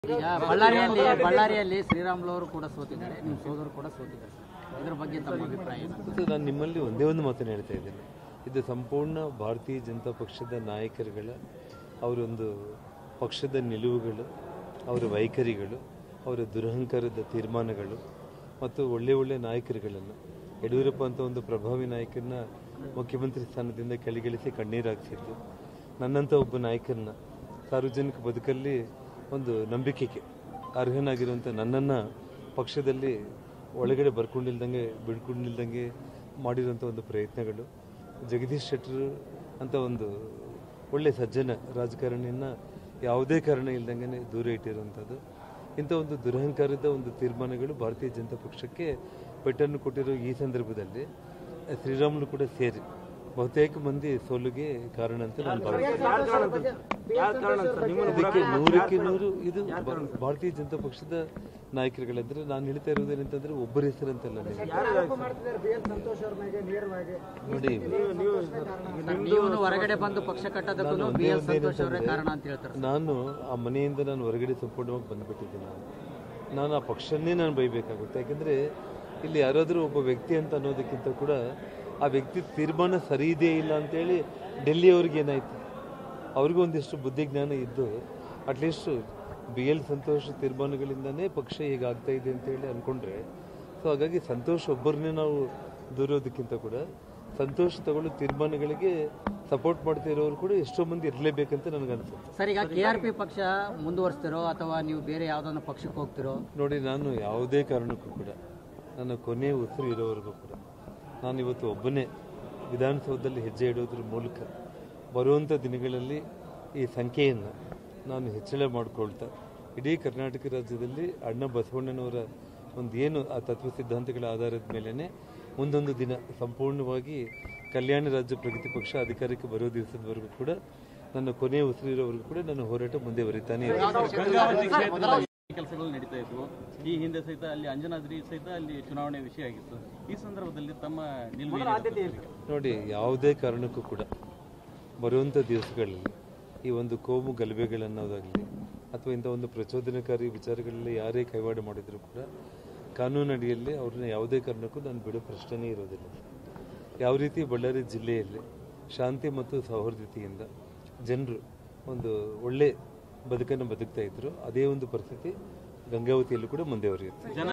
ಈಗ ಬಳ್ಳಾರಿಯಲ್ಲಿ ಬಳ್ಳಾರಿಯಲ್ಲಿ ಶ್ರೀರಾಮುಲು ಅವರು ಕೂಡ ಸೋತಿದ್ದಾರೆ ನಿಮ್ಮ ಸೋದರು ಕೂಡ ಸೋತಿದ್ದಾರೆ ಇದ್ರ ಬಗ್ಗೆ ತಮ್ಮ ಅಭಿಪ್ರಾಯ ಏನು ಮತ್ತು ನಾನು ನಿಮ್ಮಲ್ಲಿ ಒಂದೇ ಒಂದು ಮಾತನ್ನು ಹೇಳ್ತಾ ಇದ್ದೇನೆ ಇದು ಸಂಪೂರ್ಣ ಭಾರತೀಯ ಜನತಾ ಪಕ್ಷದ ನಾಯಕರುಗಳ ಅವರೊಂದು ಪಕ್ಷದ ನಿಲುವುಗಳು ಅವರ ವೈಖರಿಗಳು ಅವರ ದುರಹಂಕಾರದ ತೀರ್ಮಾನಗಳು ಮತ್ತು ಒಳ್ಳೆ ಒಳ್ಳೆ ನಾಯಕರುಗಳನ್ನು ಯಡಿಯೂರಪ್ಪ ಅಂತ ಒಂದು ಪ್ರಭಾವಿ ನಾಯಕರನ್ನ ಮುಖ್ಯಮಂತ್ರಿ ಸ್ಥಾನದಿಂದ ಕೆಳಗಿಳಿಸಿ ಕಣ್ಣೀರಾಗಿಸಿದ್ದು ನನ್ನಂಥ ಒಬ್ಬ ನಾಯಕರನ್ನ ಸಾರ್ವಜನಿಕ ಬದುಕಲ್ಲಿ ಒಂದು ನಂಬಿಕೆಗೆ ಅರ್ಹನಾಗಿರುವಂಥ ನನ್ನನ್ನು ಪಕ್ಷದಲ್ಲಿ ಒಳಗಡೆ ಬರ್ಕೊಂಡಿಲ್ದಂಗೆ ಬಿಡ್ಕೊಂಡಿಲ್ದಂಗೆ ಮಾಡಿರುವಂಥ ಒಂದು ಪ್ರಯತ್ನಗಳು ಜಗದೀಶ್ ಶೆಟ್ಟರ್ ಅಂತ ಒಂದು ಒಳ್ಳೆ ಸಜ್ಜನ ರಾಜಕಾರಣಿಯನ್ನ ಯಾವುದೇ ಕಾರಣ ಇಲ್ದಂಗೆ ದೂರ ಇಟ್ಟಿರುವಂಥದ್ದು ಇಂಥ ಒಂದು ದುರಹಂಕಾರದ ಒಂದು ತೀರ್ಮಾನಗಳು ಭಾರತೀಯ ಜನತಾ ಪಕ್ಷಕ್ಕೆ ಪೆಟ್ಟನ್ನು ಕೊಟ್ಟಿರೋ ಈ ಸಂದರ್ಭದಲ್ಲಿ ಶ್ರೀರಾಮುಲು ಕೂಡ ಸೇರಿ ಬಹುತೇಕ ಮಂದಿ ಸೋಲುಗೆ ಕಾರಣ ಅಂತ ನಾನು ಭಾವಿಸ್ತೇನೆ ಇದಕ್ಕೆ ನೂರಕ್ಕೆ ನೂರು ಇದು ಬ- ಭಾರತೀಯ ಜನತಾ ಪಕ್ಷದ ನಾಯಕರುಗಳಂದ್ರೆ ನಾನು ಹೇಳ್ತಾ ಇರೋದೇನಂತಂದ್ರೆ ಒಬ್ಬರ ಹೆಸರಂತಲ್ಲ ನೀವು ನೋಡಿ ನೀವು ಹೊರಗಡೆ ಬಂದು ಪಕ್ಷ ಕಟ್ಟೋದಕ್ಕೂ ಬಿ ಎಲ್ ಸಂತೋಷ್ ಅವರೇ ಕಾರಣ ಅಂತ ಹೇಳ್ತಾರೆ ನಾನು ಆ ಮನೆಯಿಂದ ನಾನು ಹೊರಗಡೆ ಸಂಪೂರ್ಣವಾಗಿ ಬಂದ್ಬಿಟ್ಟಿದ್ದೀನಿ ನಾನು ನಾನು ಆ ಪಕ್ಷನ್ನೇ ನಾನು ಬೈಬೇಕಾಗುತ್ತೆ ಯಾಕಂದ್ರೆ ಇಲ್ಲಿ ಯಾರಾದರೂ ಒಬ್ಬ ವ್ಯಕ್ತಿ ಅಂತ ಅನ್ನೋದಕ್ಕಿಂತ ಕೂಡ ಆ ವ್ಯಕ್ತಿ ತೀರ್ಮಾನ ಸರಿ ಇದೆಯೇ ಇಲ್ಲ ಅಂತೇಳಿ ಡೆಲ್ಲಿಯವ್ರಿಗೆ ಏನಾಯ್ತು ಅವ್ರಿಗೂ ಒಂದಿಷ್ಟು ಬುದ್ಧಿ ಜ್ಞಾನ ಇದ್ದು ಅಟ್ಲೀಸ್ಟ್ ಬಿ ಎಲ್ ಸಂತೋಷ್ ತೀರ್ಮಾನಗಳಿಂದನೇ ಪಕ್ಷ ಹೀಗಾಗ್ತಾ ಇದೆ ಅಂತೇಳಿ ಅಂದ್ಕೊಂಡ್ರೆ ಸೊ ಹಾಗಾಗಿ ಸಂತೋಷ್ ಒಬ್ಬರನ್ನೇ ನಾವು ದೂರೋದಕ್ಕಿಂತ ಕೂಡ ಸಂತೋಷ್ ತಗೊಳ್ಳೋ ತೀರ್ಮಾನಗಳಿಗೆ ಸಪೋರ್ಟ್ ಮಾಡ್ತಾ ಇರೋರು ಕೂಡ ಎಷ್ಟೋ ಮಂದಿ ಇರಲೇಬೇಕಂತ ನನಗನ್ಸುತ್ತೆ ಸರ್ ಈಗ ಕೆ ಆರ್ ಪಿ ಪಕ್ಷ ಮುಂದುವರಿಸ್ತಿರೋ ಅಥವಾ ನೀವು ಬೇರೆ ಯಾವ್ದಾನ ಪಕ್ಷಕ್ಕೆ ಹೋಗ್ತಿರೋ ನೋಡಿ ನಾನು ಯಾವುದೇ ಕಾರಣಕ್ಕೂ ಕೂಡ ನನ್ನ ಕೊನೆ ಉಸಿರು ಇರೋವರೆಗೂ ಕೂಡ ನಾನು ಇವತ್ತು ಒಬ್ಬನೇ ವಿಧಾನಸೌಧದಲ್ಲಿ ಹೆಜ್ಜೆ ಇಡೋದ್ರ ಮೂಲಕ ಬರುವಂಥ ದಿನಗಳಲ್ಲಿ ಈ ಸಂಖ್ಯೆಯನ್ನು ನಾನು ಹೆಚ್ಚಳ ಮಾಡಿಕೊಳ್ತಾ ಇಡೀ ಕರ್ನಾಟಕ ರಾಜ್ಯದಲ್ಲಿ ಅಣ್ಣ ಬಸವಣ್ಣನವರ ಒಂದು ಏನು ಆ ತತ್ವ ಸಿದ್ಧಾಂತಗಳ ಆಧಾರದ ಮೇಲೇ ಮುಂದೊಂದು ದಿನ ಸಂಪೂರ್ಣವಾಗಿ ಕಲ್ಯಾಣ ರಾಜ್ಯ ಪ್ರಗತಿ ಪಕ್ಷ ಅಧಿಕಾರಕ್ಕೆ ಬರೋ ದಿವಸದವರೆಗೂ ಕೂಡ ನನ್ನ ಕೊನೆಯ ಉಸಿರಿರೋವರೆಗೂ ಕೂಡ ನನ್ನ ಹೋರಾಟ ಮುಂದೆ ಬರೀತಾನೆ ಇರುತ್ತೆ ಕೆಲಸಗಳು ನಡೀತಾ ಇದ್ವು ಈ ಹಿಂದೆ ಸಹಿತ ಅಲ್ಲಿ ಅಂಜನಾದ್ರಿ ಸಹಿತ ಅಲ್ಲಿ ಚುನಾವಣೆ ವಿಷಯ ಆಗಿತ್ತು ಈ ಸಂದರ್ಭದಲ್ಲಿ ತಮ್ಮ ನಿಲುವು ಏನಿರುತ್ತೆ ಸರ್ ಈಗ? ನೋಡಿ ಯಾವುದೇ ಕಾರಣಕ್ಕೂ ಕೂಡ ಬರುವಂಥ ದಿವಸಗಳಲ್ಲಿ ಈ ಒಂದು ಕೋಮು ಗಲಭೆಗಳನ್ನೋದಾಗಲಿ ಅಥವಾ ಇಂಥ ಒಂದು ಪ್ರಚೋದನಕಾರಿ ವಿಚಾರಗಳಲ್ಲಿ ಯಾರೇ ಕೈವಾಡ ಮಾಡಿದರೂ ಕೂಡ ಕಾನೂನಡಿಯಲ್ಲಿ ಅವ್ರನ್ನ ಯಾವುದೇ ಕಾರಣಕ್ಕೂ ನಾನು ಬಿಡೋ ಪ್ರಶ್ನೆನೇ ಇರೋದಿಲ್ಲ ಯಾವ ರೀತಿ ಬಳ್ಳಾರಿ ಜಿಲ್ಲೆಯಲ್ಲಿ ಶಾಂತಿ ಮತ್ತು ಸೌಹಾರ್ದತೆಯಿಂದ ಜನರು ಒಂದು ಒಳ್ಳೆ ಬದುಕನ್ನು ಬದುಕ್ತಾ ಇದ್ರು ಅದೇ ಒಂದು ಪರಿಸ್ಥಿತಿ ಗಂಗಾವತಿಯಲ್ಲೂ ಕೂಡ ಮುಂದೆ ಬರೆಯುತ್ತೆ